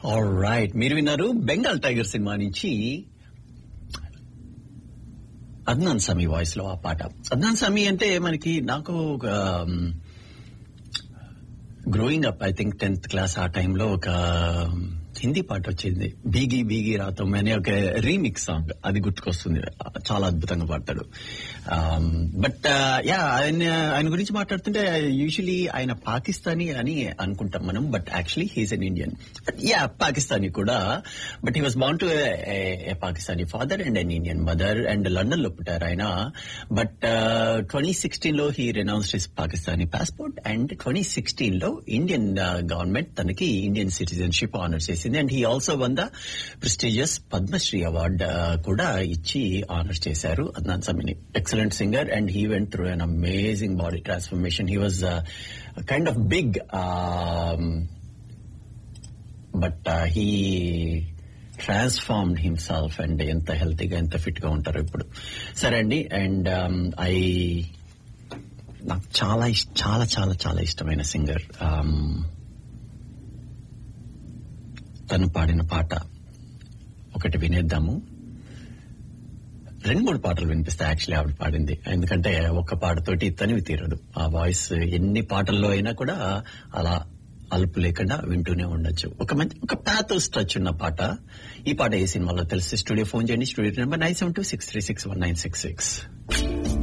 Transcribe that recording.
right మీరు విన్నారు Bengal tiger cinema నుంచి అద్నాన్ సమీ వాయిస్ లో ఆ పాట అద్నాన్ సమీ అంటే మనకి నాకు growing up I think tenth class ఆ టైంలో ఒక హిందీ పాట వచ్చింది బీగి బీగి రాతం అనే ఒక రీమిక్స్ సాంగ్ అది గుర్తుకొస్తుంది చాలా అద్భుతంగా పాడతాడు బట్ యా ఆయన ఆయన గురించి మాట్లాడుతుంటే యూజువలీ ఆయన పాకిస్తానీ అని అనుకుంటాం మనం but actually he's an Indian but ya Pakistani కూడా but he was born to Pakistani father and an Indian mother and London లో పుట్టారు ఆయన బట్ ట్వంటీ సిక్స్టీన్ లో he renounced his Pakistani passport and twenty sixteen లో ఇండియన్ గవర్నమెంట్ తనకి Indian citizenship honour చేసింది and he also won the prestigious Padmashri award కూడా ఇచ్చి honour చేశారు అద్నాన్ సమీని excellent singer and he went through an amazing body transformation he was kind of big but he transformed himself and ఎంత హెల్తీగా ఎంత fit గా ఉంటారు ఇప్పుడు సరే అండి అండ్ ఐ నాకు చాలా చాలా చాలా చాలా ఇష్టమైన సింగర్ తను పాడిన పాట ఒకటి వినేద్దాము రెండు మూడు పాటలు వినిపిస్తే యాక్చువల్లీ ఆవిడ పాడింది ఎందుకంటే ఒక్క పాటతోటి తనివి తీరదు ఆ వాయిస్ ఎన్ని పాటల్లో అయినా కూడా అలా అలుపు లేకుండా వింటూనే ఉండొచ్చు ఒక మంచి ఒక ప్యాథోస్ టచ్ ఉన్న పాట ఈ పాట ఏ సినిమాలో తెలిసి స్టూడియో ఫోన్ చేయండి studio number nine seven two six three six one nine six six